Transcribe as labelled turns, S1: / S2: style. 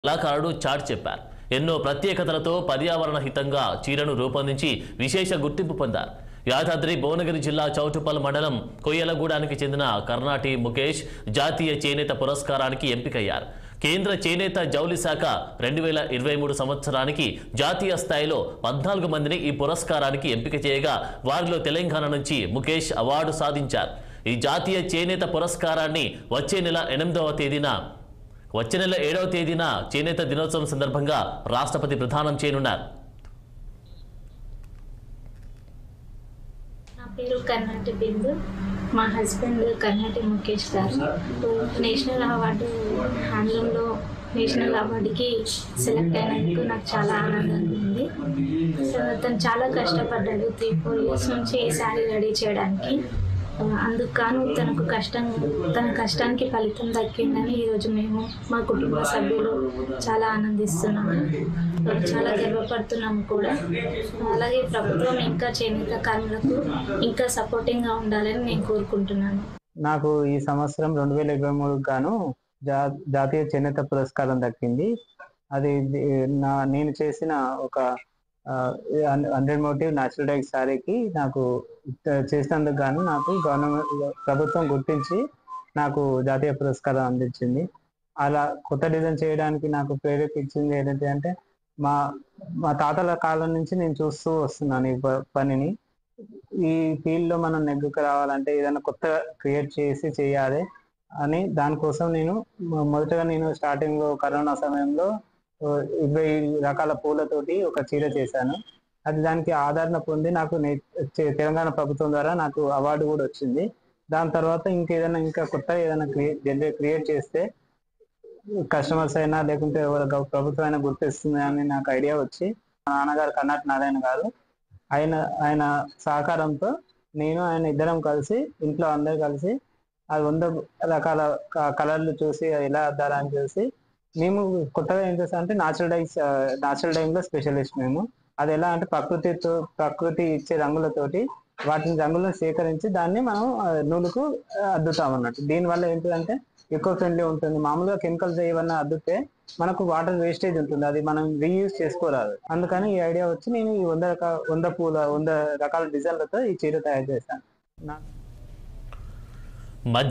S1: కళాకారుడు చాట్ చెప్పారు ఎన్నో ప్రత్యేకతలతో పర్యావరణ హితంగా చీరను రూపొందించి విశేష గుర్తింపు పొందారు యాదాద్రి భువనగిరి జిల్లా చౌటుపల్ మండలం కొయ్యలగూడానికి చెందిన కర్ణాటి ముఖేష్ జాతీయ చేనేత పురస్కారానికి ఎంపికయ్యారు కేంద్ర చేనేత జౌలి శాఖ రెండు వేల ఇరవై మూడు సంవత్సరానికి జాతీయ స్థాయిలో పద్నాలుగు మందిని ఈ పురస్కారానికి ఎంపిక చేయగా వారిలో తెలంగాణ నుంచి ముఖేష్ అవార్డు సాధించారు ఈ జాతీయ చేనేత పురస్కారాన్ని వచ్చే నెల ఎనిమిదవ తేదీన వచ్చే నెల ఏడవ తేదీన చేనేత దినోత్సవం సందర్భంగా రాష్ట్రపతి ప్రదానం చేయనున్నారు
S2: నా పేరు కర్ణాటి బిందు మా husband Karnati Mukesh garu national award హ్యాండ్లూమ్లో నేషనల్ అవార్డుకి సెలెక్ట్ అయినందుకు నాకు చాలా ఆనందంగా ఉంది సో తను చాలా కష్టపడ్డాడు త్రీ ఫోర్ ఇయర్స్ నుంచి ఈ శారీ రెడీ చేయడానికి ఆ, అందుకు గాను తనకు కష్టం తన కష్టానికి ఫలితం దక్కిందని ఈరోజు మేము మా కుటుంబ సభ్యులు చాలా ఆనందిస్తున్నాము ఆ, చాలా గర్వపడుతున్నాము కూడా అలాగే ప్రభుత్వం ఇంకా చేనేత కార్మికులకు ఇంకా సపోర్టింగ్గా ఉండాలని నేను కోరుకుంటున్నాను
S3: నాకు ఈ సంవత్సరం రెండు వేల ఇరవై మూడు గాను జా జాతీయ చేనేత పురస్కారం దక్కింది అది ది- నా నేను చేసిన ఒక హండ్రెడ్ మోటివ్ న్యాచురల్ డైక్ శారీకి నాకు త- చేసినందుకు గాను నాకు గవర్నమెంట్ ప్రభుత్వం గుర్తించి నాకు జాతీయ పురస్కారం అందించింది అలా కొత్త డిజైన్ చేయడానికి నాకు ప్రేరేపించింది ఏంటంటే అంటే మా మా తాతల కాలం నుంచి నేను చూస్తూ వస్తున్నాను ఈ ప- పనిని ఈ ఫీల్డ్ లో మనం నెగ్గుకు రావాలంటే ఏదైనా కొత్త క్రియేట్ చేసి చేయాలి అని దానికోసం నేను మొ- మొదటగా నేను స్టార్టింగ్ లో కరోనా సమయంలో ఓ ఇరవై రకాల పూలతోటి ఒక చీర చేశాను అది దానికి ఆదరణ పొంది నాకు నే- చే- తెలంగాణ ప్రభుత్వం ద్వారా నాకు అవార్డు కూడా వచ్చింది దాని తర్వాత ఇంకేదైనా ఇంకా కొత్త ఏదైనా క్రియేట్ క్రియేట్ చేస్తే కస్టమర్స్ అయినా లేకుంటే ఎవరు గవ- ప్రభుత్వం అయినా గుర్తిస్తుంది అని నాకు ఐడియా వచ్చి మా నాన్నగారు కర్ణాటక నారాయణ గారు ఆయన ఆయన సహకారంతో నేను ఆయన ఇద్దరం కలిసి ఇంట్లో అందరు కలిసి ఆ వంద రకాల క- కలర్లు చూసి అది ఎలా అద్దాలా అని చూసి మేము కొత్తగా ఏం చేస్తాం అంటే నాచురల్ డైస్ నాచురల్ డైంగ్ లో స్పెషలిస్ట్ మేము అది ఎలా అంటే ప్రకృతితో ప్రకృతి ఇచ్చే రంగులతోటి వాటిని రంగులను సేకరించి దాన్ని మనం ఆ, నూలుకు ఆ, అద్దుతాం అన్నట్టు దీనివల్ల ఏంటంటే ఎక్కువ ఫ్రెండ్లీ ఉంటుంది మామూలుగా కెమికల్స్ ఏమన్నా అద్దితే మనకు వాటర్ వేస్టేజ్ ఉంటుంది అది మనం రీయూజ్ చేసుకోరాదు అందుకని ఈ ఐడియా వచ్చి నేను ఈ వంద రకాల వంద పూల వంద రకాల డిజైన్లతో ఈ చీర తయారు చేశాను నా-
S1: మధ్య